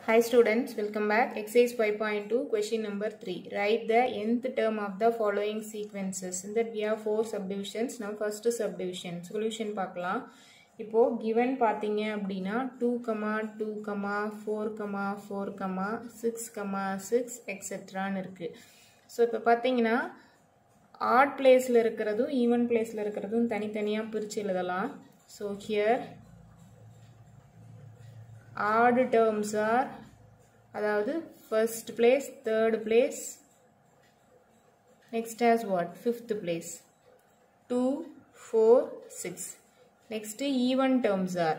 Hi students, welcome back. Exercise 5.2, question number 3. Write the nth term of the following sequences. In that we have four subdivisions. Now first subdivision. Solution பார்க்கலாம். இப்போ given பார்த்தீங்க அப்படின்னா two comma two comma four comma four comma six comma six எக்ஸெட்ரான்னு இருக்குது so இப்போ பார்த்தீங்கன்னா add பிளேஸில் இருக்கிறதும் ஈவன் பிளேஸில் இருக்கிறதும் தனித்தனியாக பிரித்து எழுதலாம் so here odd terms are அதாவது first place third place next has what fifth place 2 4 6 next even terms are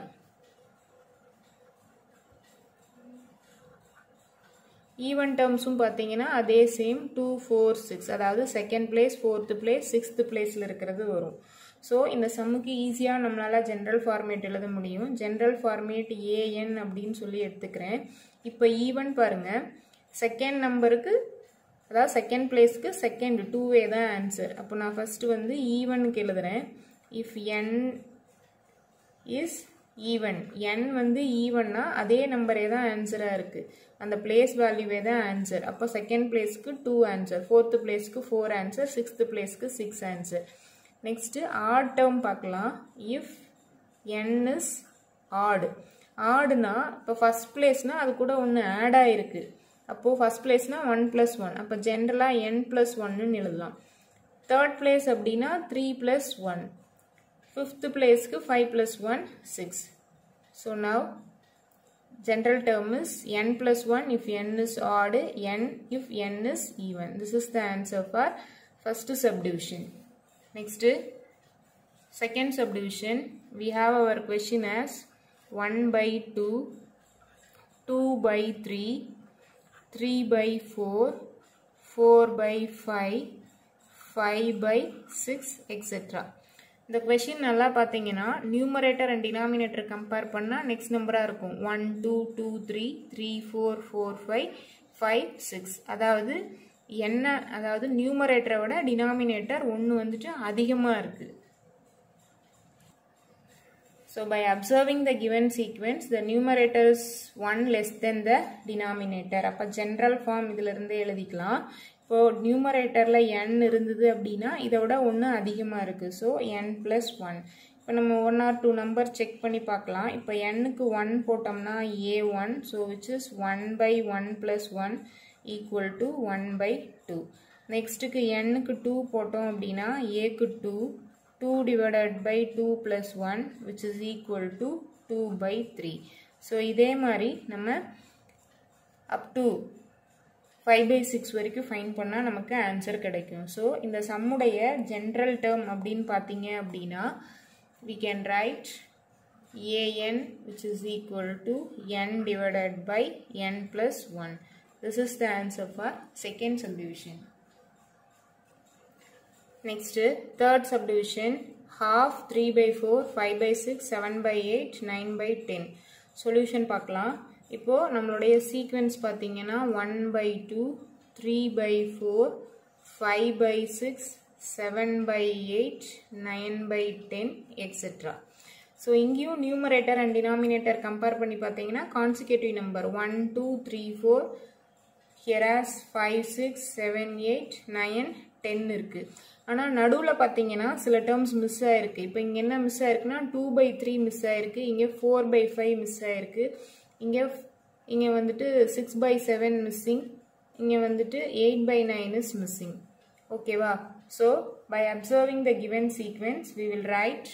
even டேர்ம்ஸும் பார்த்தீங்கன்னா அதே சேம் டூ ஃபோர் சிக்ஸ் அதாவது second place fourth place sixth பிளேஸில் இருக்கிறது வரும் ஸோ இந்த சம்முக்கு ஈஸியாக நம்மளால் ஜென்ரல் ஃபார்மேட் எழுத முடியும் ஜென்ரல் ஃபார்மேட் ஏஎன் அப்படின்னு சொல்லி எடுத்துக்கிறேன் இப்போ ஈவன் பாருங்கள் செகண்ட் நம்பருக்கு அதாவது செகண்ட் பிளேஸ்க்கு செகண்ட் டூவே தான் ஆன்சர் அப்போ நான் ஃபஸ்ட்டு வந்து ஈவனுக்கு எழுதுகிறேன் if n is even n வந்து ஈவன்னா அதே நம்பரே தான் ஆன்சராக இருக்குது அந்த பிளேஸ் வேல்யூவே தான் ஆன்சர் அப்போ செகண்ட் பிளேஸ்க்கு டூ ஆன்சர் ஃபோர்த்து பிளேஸ்க்கு ஃபோர் ஆன்சர் சிக்ஸ்த்து பிளேஸ்க்கு six answer next odd term பார்க்கலாம் இஃப் என் இஸ் ஆடு ஆடுனா இப்போ ஃபஸ்ட் பிளேஸ்னால் அது கூட ஒன்று ஆட் ஆகிருக்கு அப்போது ஃபஸ்ட் பிளேஸ்னால் ஒன் ப்ளஸ் ஒன் அப்போ ஜென்ரலாக என் ப்ளஸ் ஒன்னு எழுதலாம் தேர்ட் பிளேஸ் அப்படின்னா த்ரீ ப்ளஸ் ஒன் ஃபிஃப்த் பிளேஸ்க்கு five plus one six so now general term is n plus 1 if n is odd, n if n is even. This is the answer for first subdivision. Next, second subdivision, we have our question as 1 by 2, 2 by 3, 3 by 4, 4 by 5, 5 by 6, etc. இந்த question நல்லா பார்த்தீங்கன்னா numerator and denominator compare பண்ணால் next நம்பராக இருக்கும் one two two three three four four five five six அதாவது என்ன அதாவது நியூமரேட்டரை விட டினாமினேட்டர் ஒன்று வந்துட்டு அதிகமாக இருக்குது so by observing the given sequence the numerator is one less then the denominator அப்போ ஜென்ரல் ஃபார்ம் இதிலிருந்து எழுதிக்கலாம் இப்போது நியூமரேட்டரில் என் இருந்தது அப்படின்னா இதை விட ஒன்று அதிகமாக இருக்குது ஸோ என் ப்ளஸ் ஒன் இப்போ நம்ம one or two number check பண்ணி பார்க்கலாம் இப்போ எண்ணுக்கு ஒன் போட்டோம்னா a one so which is one by one plus one equal to one by two நெக்ஸ்ட்டுக்கு எண்ணுக்கு டூ போட்டோம் அப்படின்னா ஏக்கு two two divided by two plus one which is equal to two by three so இதே மாதிரி நம்ம up to five by six வரைக்கும் find பண்ணால் நமக்கு ஆன்சர் கிடைக்கும் ஸோ இந்த சம்முடைய ஜென்ரல் டேர்ம் அப்படின்னு பார்த்தீங்க அப்படின்னா we can write a n which is equal to n divided by n plus one this is the answer for second subdivision next third subdivision half three by four five by six seven by eight nine by ten solution பார்க்கலாம் இப்போது நம்மளுடைய sequence பார்த்தீங்கன்னா one by two three by four five by six seven by eight nine by ten etcetera so இங்கேயும் numerator and denominator compare பண்ணி பார்த்தீங்கன்னா consecutive number one two three four here as five six seven eight nine ten இருக்குது ஆனால் நடுவில் பார்த்தீங்கன்னா சில terms miss ஆகிருக்கு இப்போ இங்கே என்ன மிஸ் ஆயிருக்குன்னா டூ பை த்ரீ மிஸ் ஆகிருக்கு இங்கே ஃபோர் பை ஃபைவ் மிஸ் ஆகிருக்கு இங்கே இங்கே வந்துட்டு சிக்ஸ் பை செவன் மிஸ்ஸிங் இங்கே வந்துட்டு eight by nine is missing ஓகேவா so by observing the given sequence we will write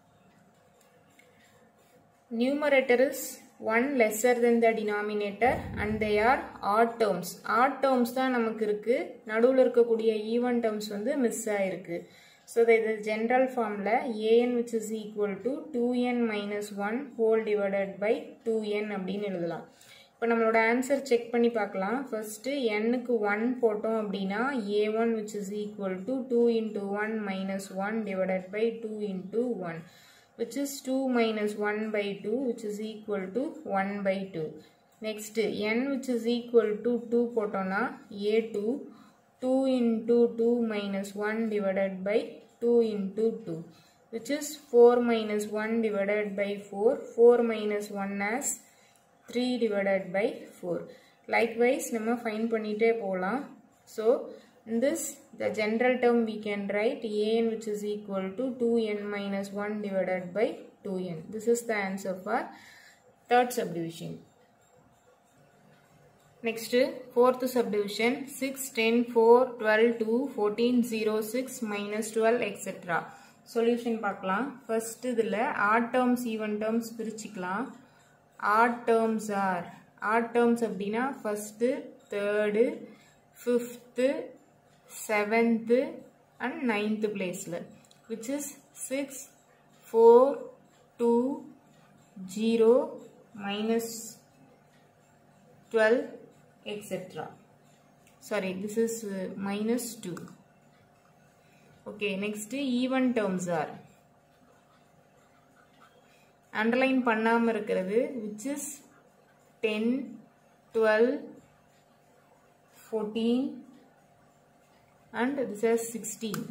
numerator is 1 lesser than the denominator and they are odd terms odd terms தான் நமக்கு இருக்கு நடுவில் இருக்கக்கூடிய even terms வந்து miss ஆயிருக்கு ஸோ இது general ஃபார்மில் a n which is equal to two n minus one whole divided by two n அப்படின்னு எழுதலாம் இப்போ நம்மளோட ஆன்சர் செக் பண்ணி பார்க்கலாம் ஃபர்ஸ்ட்டு எண்ணுக்கு ஒன் போட்டோம் அப்படின்னா a one which is equal to two into one minus one divided by two into one which is 2 minus 1 by 2 which is equal to 1 by 2. Next n which is equal to 2 போட்டோம்னா a2 2 into 2 minus 1 divided by 2 into 2 which is 4 minus 1 divided by 4 4 minus 1 as three divided by four likewise நம்ம find பண்ணிகிட்டே போகலாம் so in this the general term we can write an which is equal to 2n minus 1 divided by 2n. This is the answer for third subdivision. Next, fourth subdivision 6, 10, 4, 12, 2, 14, 0, 6, minus 12, etc. Solution பார்க்கலாம். First இதில் odd terms, even terms பிரிச்சிக்கலாம். Odd terms are, odd terms அப்படின்னா first, third, fifth, seventh and ninth placeல which is 6, 4, 2, 0, minus 12, etc. Sorry, this is uh, minus 2. Okay, next even terms are underline பண்ணாம இருக்கிறது which is 10, 12, 14 and this is 16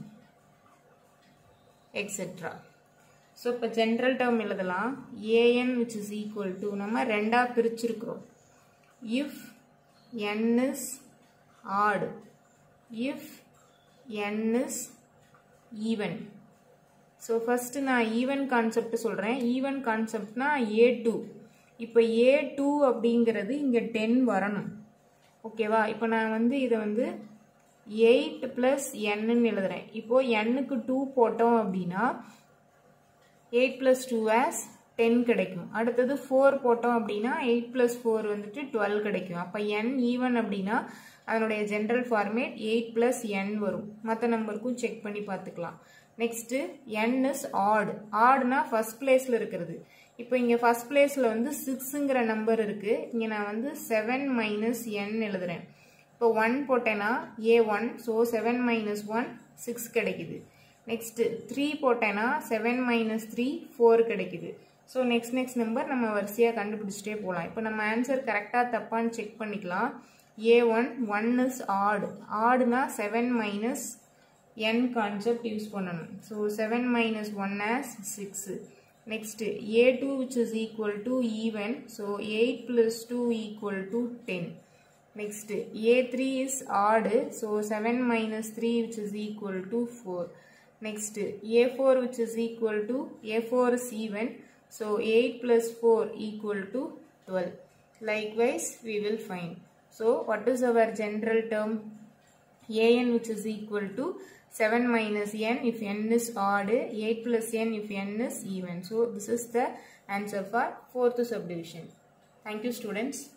etc. So, இப்போ general term எழுதலாம் an which is equal to நம்ம ரெண்டா பிரிச்சிருக்கிறோம் if n is odd if n is even so first நான் even concept சொல்கிறேன் even கான்செப்ட்னா ஏ டூ இப்போ ஏ டூ அப்படிங்கிறது இங்கே டென் வரணும் ஓகேவா இப்போ நான் வந்து இதை வந்து எயிட் ப்ளஸ் என்னன்னு எழுதுறேன் இப்போது எண்ணுக்கு டூ போட்டோம் அப்படின்னா eight plus two as ten கிடைக்கும் அடுத்தது ஃபோர் போட்டோம் அப்படின்னா எயிட் ப்ளஸ் ஃபோர் வந்துட்டு டுவெல் கிடைக்கும் அப்போ என் ஈவன் அப்படின்னா அதனுடைய general format eight plus n வரும் மற்ற நம்பருக்கும் செக் பண்ணி பார்த்துக்கலாம் நெக்ஸ்ட்டு என் இஸ் ஆட் ஆட்னா ஃபர்ஸ்ட் பிளேஸில் இருக்கிறது இப்போ இங்கே ஃபர்ஸ்ட் பிளேஸில் வந்து சிக்ஸுங்கிற நம்பர் இருக்குது இங்கே நான் வந்து செவன் மைனஸ் என் எழுதுறேன் இப்போ ஒன் போட்டேன்னா a one so seven minus one six கிடைக்குது நெக்ஸ்ட்டு த்ரீ போட்டேன்னா செவன் மைனஸ் த்ரீ ஃபோர் கிடைக்குது ஸோ நெக்ஸ்ட் நெக்ஸ்ட் நம்பர் நம்ம வரிசையாக கண்டுபிடிச்சிட்டே போகலாம் இப்போ நம்ம ஆன்சர் கரெக்டாக தப்பான்னு செக் பண்ணிக்கலாம் ஏ ஒன் ஒன் இஸ் ஆடு ஆடுனா seven minus n concept use பண்ணணும் so seven minus one as six next a two which is equal to even so eight plus two equal to ten next a three is odd so seven minus three which is equal to four next a four which is equal to a four is even so eight plus four equal to twelve likewise we will find so what is our general term an which is equal to 7 minus n if n is odd 8 plus n if n is even so this is the answer for fourth subdivision thank you students